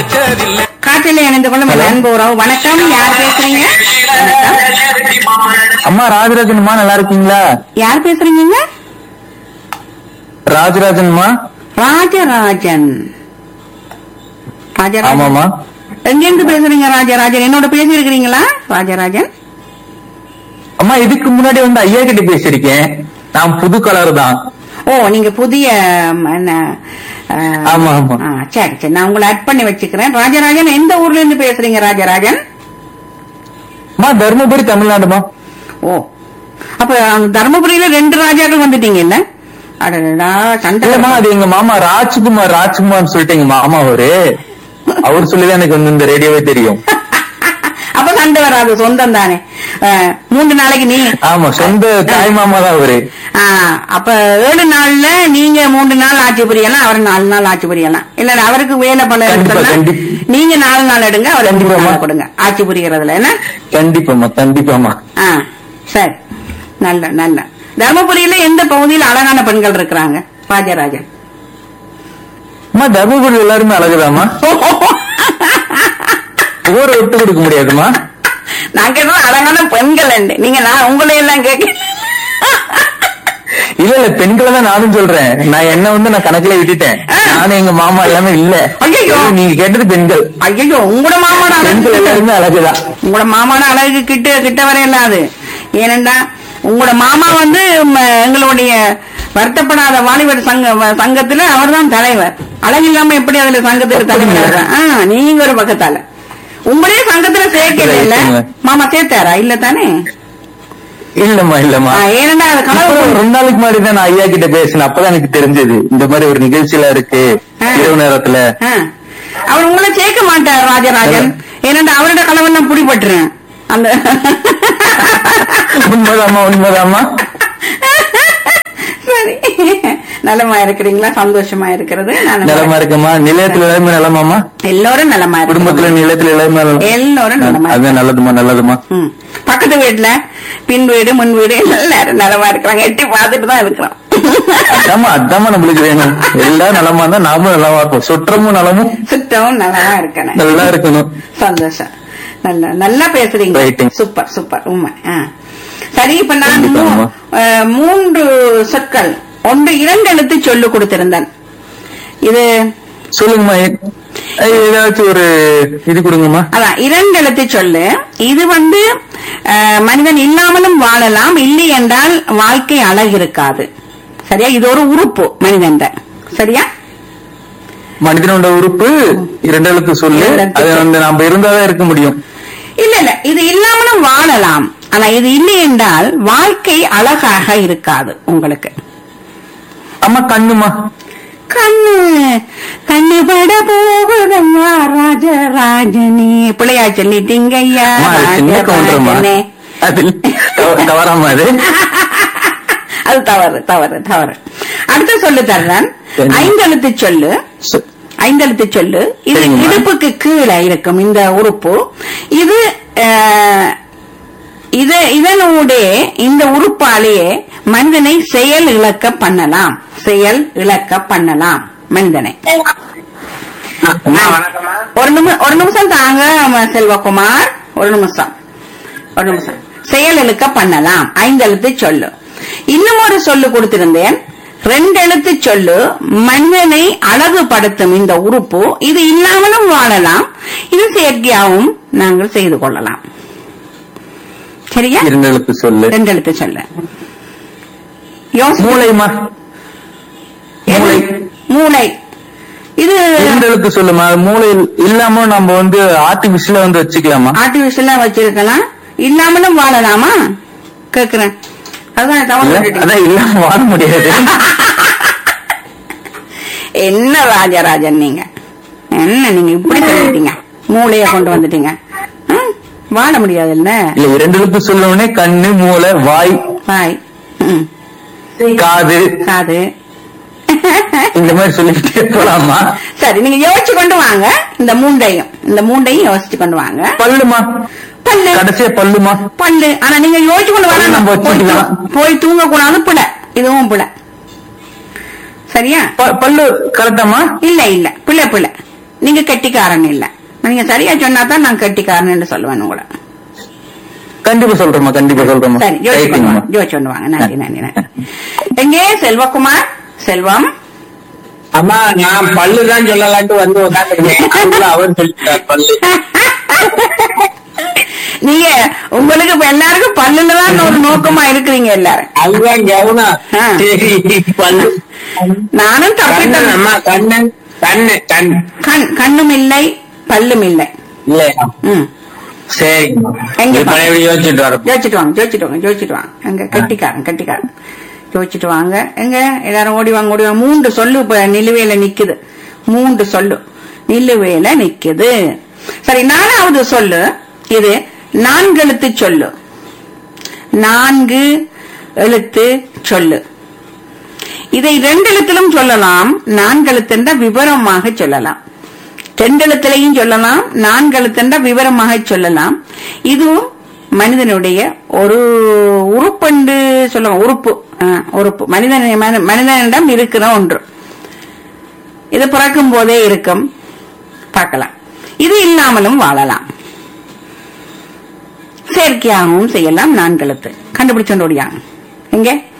அமைச்சரில்லை காற்றில் இணைந்து கொள்ளும் என் அன்பு உறவு வணக்கம் யார் பேசுறீங்க வணக்கம் அம்மா ராஜராஜன்மா நல்லா இருக்கீங்களா யார் பேசுறீங்க ராஜராஜன்மா ராஜராஜன் ராஜராஜன் ஆமாமா எங்க இருந்து பேசுறீங்க ராஜராஜன் என்னோட பேசி இருக்கிறீங்களா ராஜராஜன் அம்மா இதுக்கு முன்னாடி வந்து ஐயா கிட்ட பேசியிருக்கேன் நான் புது கலர் தான் ஓ நீங்க புதிய ம், என்ன, ஆ, ஆமா, ஆமா. ஆ, சரி சரி நான் உங்களை அட் பண்ணி வச்சுக்கிறேன் ராஜராஜன் எந்த ஊர்ல இருந்து பேசுறீங்க ராஜராஜன் அம்மா தர்மபுரி தமிழ்நாடுமா ஓ அப்ப அங்க தர்மபுரியில ரெண்டு ராஜாக்கள் வந்துட்டீங்கல்ல அடடா சண்டை இல்லம்மா அது எங்க மாமா ராஜ்குமார் ராஜ்குமார்னு சொல்லிட்டு எங்க மாமா அவரு அவர் சொல்லிதான் எனக்கு வந்து இந்த ரேடியோவே தெரியும் அப்ப சண்டை வராது சொந்தம் தானே ஆ, மூன்று நாளைக்கு நீ ஆமா சொந்த தாய் மாமா தான் அவரு ஆ, அப்ப ஏழு நாள்ல நீங்க மூன்று நாள் ஆட்சி புரியலாம் அவர் நாலு நாள் ஆட்சி புரியலாம் இல்ல அவருக்கு வேலை பல கண்டிப்பா, இருக்குன்னா கண்டிப்பா. நீங்க நாலு நாள் எடுங்க அவர் ரெண்டு கண்டிப்பாம்மா. நாள் கொடுங்க ஆட்சி புரியறதுல என்ன கண்டிப்பாமா கண்டிப்பாமா ஆ சரி நல்ல நல்ல தர்மபுரியில எந்த பகுதியில் அழகான பெண்கள் இருக்கிறாங்க ராஜராஜன் அம்மா தர்மபுரி எல்லாருமே அழகுதாம்மா ஊரை விட்டு கொடுக்க முடியாதுமா நான் கேட்டது அழகான பெண்கள் உண்டு. நீங்க நான் உங்களை எல்லாம் கேட்க இல்ல இல்ல பெண்களை தான் நானும் சொல்றேன் நான் என்ன வந்து நான் கணக்குல விட்டுட்டேன் ஆ. நானும் எங்க மாமா எல்லாமே இல்ல ஐயையோ. நீங்க கேட்டது பெண்கள் ஐயோ உங்களோட மாமான பெண்கள் அழகு எல்லாருமே அழகுதான் உங்களோட மாமான அழகு கிட்ட கிட்ட வரையில அது ஏனென்றா உங்களோட மாமா வந்து ம, எங்களுடைய வருத்தப்படாத வாலிபர் சங்க வ- சங்கத்துல அவர்தான் தலைவர் அழகு இல்லாம எப்படி அதுல சங்கத்துக்கு தலைவர் ஆகுறது? ஆ, நீங்க ஒரு பக்கத்தால உங்களே சங்கத்துல சேர்க்கல இல்ல ரைட்டுங்க. மாமா சேர்த்தாரா இல்ல தானே இல்லம்மா இல்லம்மா ஆ, ஏனென்றா அது இப்பதான் கனவு ஒரு ரெண்டு நாளைக்கு முன்னாடி தான் நான் ஐயா கிட்ட பேசினேன் அப்பதான் எனக்கு தெரிஞ்சது இந்த மாதிரி ஒரு நிகழ்ச்சியில இருக்கு ஆ. இரவு நேரத்துல ஆ. அவர் உங்களை சேர்க்க மாட்டார் ராஜராஜன் ஏனென்றா அவரோட கனவு நான் பிடிபட்டுறேன் அந்த உண்மைதாம்மா உண்மைதாம்மா சரி நலமா இருக்கிறீங்களா சந்தோஷமா இருக்கிறது நான் நலமா இருக்கம்மா நிலையத்துல எல்லாருமே நலமாமா எல்லோரும் நலமா குடும்பத்துல இருக்கிறோம் நிலையத்துல எல்லாருமே நலம். எல்லோரும் நலமா அதான் நல்லதுமா நல்லதுமா ம். பக்கத்து வீட்டுல பின் வீடு முன் வீடு எல்லாரும் நலமா இருக்கிறாங்க எட்டி பார்த்துட்டு தான் இருக்கிறோம் அதாம்மா அதாம்மா நம்மளுக்கு வேணும் எல்லாரும் நலமா இருந்தா நாமும் நலமா இருப்போம் சுற்றமும் நலமும் சுத்தமும் நலமா இருக்கணும் நல்லா இருக்கணும் சந்தோஷம் நல்லா நல்லா பேசுறீங்க Writing. சூப்பர் சூப்பர் உண்மை ஆ. சரி இப்ப நான் கண்டிப்பாம்மா. மூ- அஹ், மூன்று சொற்கள் ஒன்று இரண்டு எழுத்து சொல்லு கொடுத்திருந்தேன் இது சொல்லுங்கம்மா ஏ- ஏதாச்சும் ஒரு இது கொடுங்கம்மா அதான் இரண்டு எழுத்து சொல்லு இது வந்து அஹ், மனிதன் இல்லாமலும் வாழலாம் இல்லை என்றால் வாழ்க்கை அழகு இருக்காது சரியா இது ஒரு உறுப்பு மனிதன் சரியா மனிதனோட உறுப்பு இரண்டு எழுத்து சொல்லு இரண்டு எழுத்து அது சொல்லு. வந்து நாம இருந்தாதான் இருக்க முடியும் இல்ல இல்ல இது இல்லாமலும் வாழலாம் ஆனா இது இல்லை என்றால் வாழ்க்கை அழகாக இருக்காது உங்களுக்கு அம்மா கண்ணுமா கண்ணு கண்ணு பட போகுதம்மா ராஜராஜனே பிள்ளையா சொல்லிட்டீங்க ஐயா அம்மா, அது சின்ன கவுண்டர்மா ராஜராஜனே அது தவ- தவறாம அது அது தவறு தவறு தவறு அடுத்த சொல்லு தர்றேன் சரி. ஐந்தெழுத்து சொல்லு சொ- ஐந்தெழுத்து சொல்லு இது சரிங்கம்மா. இடுப்புக்கு கீழே இருக்கும் இந்த உறுப்பு இது அஹ், இது இதனூடே இந்த உறுப்பாலேயே மனிதனை செயல் இழக்க பண்ணலாம் செயல் இழக்க பண்ணலாம் மனிதனை ஒரு நிமிஷம் ஒரு நிமிஷம் தாங்க ம- செல்வகுமார் ஒரு நிமிஷம் ஒரு நிமிஷம் செயல் இழுக்க பண்ணலாம் ஐந்தெழுத்து சொல்லு இன்னும் ஒரு சொல்லு கொடுத்திருந்தேன் ரெண்டு எழுத்து சொல்லு மனிதனை அழகுபடுத்தும் இந்த உறுப்பு இது இல்லாமலும் வாழலாம் இது செயற்கையாகவும் நாங்கள் செய்து கொள்ளலாம் சரியா இரண்டு எழுத்து சொல்லு ரெண்டு எழுத்து சொல்லு யோசி மூளைமா மூளை மூளை இது இரண்டு எழுத்து சொல்லுமா அது மூளை இல்லாம நம்ம வந்து ஆர்டிபிஷியலா வந்து வச்சுக்கலாமா ஆர்டிபிஷியலா வச்சிருக்கலாம் இல்லாமலும் வாழலாமா கேக்குறேன் அதான் தவறு இல்ல, சொல்லிட்டீங்க. அதான் இல்லாம வாழ முடியாது என்ன ராஜராஜன் நீங்க என்ன நீங்க இப்படி சொல்லிட்டீங்க மூளைய கொண்டு வந்துட்டீங்க ம், வாழ முடியாது இல்ல இல்ல இரண்டு எழுத்து சொல்லணும்னே கண்ணு மூளை வாய் பாய் ம், காது காது இந்த மாதிரி சொல்லிக்கிட்டே போலாமா சரி நீங்க யோசிச்சு கொண்டு வாங்க இந்த மூண்டையும் இந்த மூண்டையும் யோசிச்சு கொண்டு வாங்க பல்லுமா பல்லு கடைசியா பல்லுமா பல்லு ஆனா நீங்க யோசிச்சு கொண்டு பல்லு வரணும் நம்ம போய் வச்சுக்கலாம். தூ- போய் தூங்க கூடாது புல இதுவும் புல சரியா ப- பல்லு கரெக்டாமா இல்ல இல்ல பிள்ளை பிள்ளை நீங்க கெட்டிக்காரன் இல்ல நீங்க சரியா சொன்னா தான் நான் கெட்டிக்காரன் சொல்லுவேன் உங்களை கண்டிப்பா சொல்றேம்மா கண்டிப்பா சொல்றேம்மா சரி ஜோதிச்சு ரைட்டுங்கம்மா. பண்ணுவாங்க ஜோதிச்சு பண்ணுவாங்க நன்றி நன்றி நன்றி எங்கே செல்வகுமார் செல்வம் அம்மா நான் பல்லு தான் சொல்லலான்ட்டு வந்து உட்காந்துருக்கேன் அதுக்குள்ள அவர் சொல்லிட்டார் பல்லு நீங்க உங்களுக்கு இப்ப எல்லாருக்கும் பல்லுல தான் ஒரு நோக்கமா இருக்கிறீங்க எல்லாரும் அதுதான் கவனம் ஆ. சரி பல்லு நானும் கண்ணன் தப்பிட்டேன் அம்மா கண்ணன் கண்ணு கண் கண் கண்ணும் இல்லை பல்லும் இல்லை இல்லையா ம் சரி எங்க இப்ப எப்படி யோசிச்சுட்டு வர ஜோதிச்சுட்டு வாங்க ஜோதிச்சுட்டு வாங்க ஜோதிச்சுட்டு வாங்க அங்க கட்டிக்காரன் கட்டிக்காரன் ஜோதிச்சுட்டு வாங்க எங்க எல்லாரும் ஓடி வாங்க ஓடி வாங்க மூன்று சொல்லு இப்ப நிலுவையில நிக்குது மூன்று சொல்லு நிலுவையில நிக்குது சரி நாலாவது சொல்லு இது நான்கு எழுத்து சொல்லு நான்கு எழுத்து சொல்லு இதை ரெண்டு எழுத்திலும் சொல்லலாம் நான்கு எழுத்துன்ற விவரமாக சொல்லலாம் ரெண்டு எழுத்துலையும் சொல்லலாம் நான்கு எழுத்துன்ற விவரமாக சொல்லலாம் இதுவும் மனிதனுடைய ஒரு உறுப்பென்று சொல்லுவோம் உறுப்பு ஆ, உறுப்பு மனிதன் மனி- மனிதனிடம் இருக்கிற ஒன்று இது பிறக்கும் போதே இருக்கும் பார்க்கலாம் இது இல்லாமலும் வாழலாம் செயற்கையாகவும் செய்யலாம் நான்கு எழுத்து கண்டுபிடிச்சோண்டு ஓடியாங்க எங்க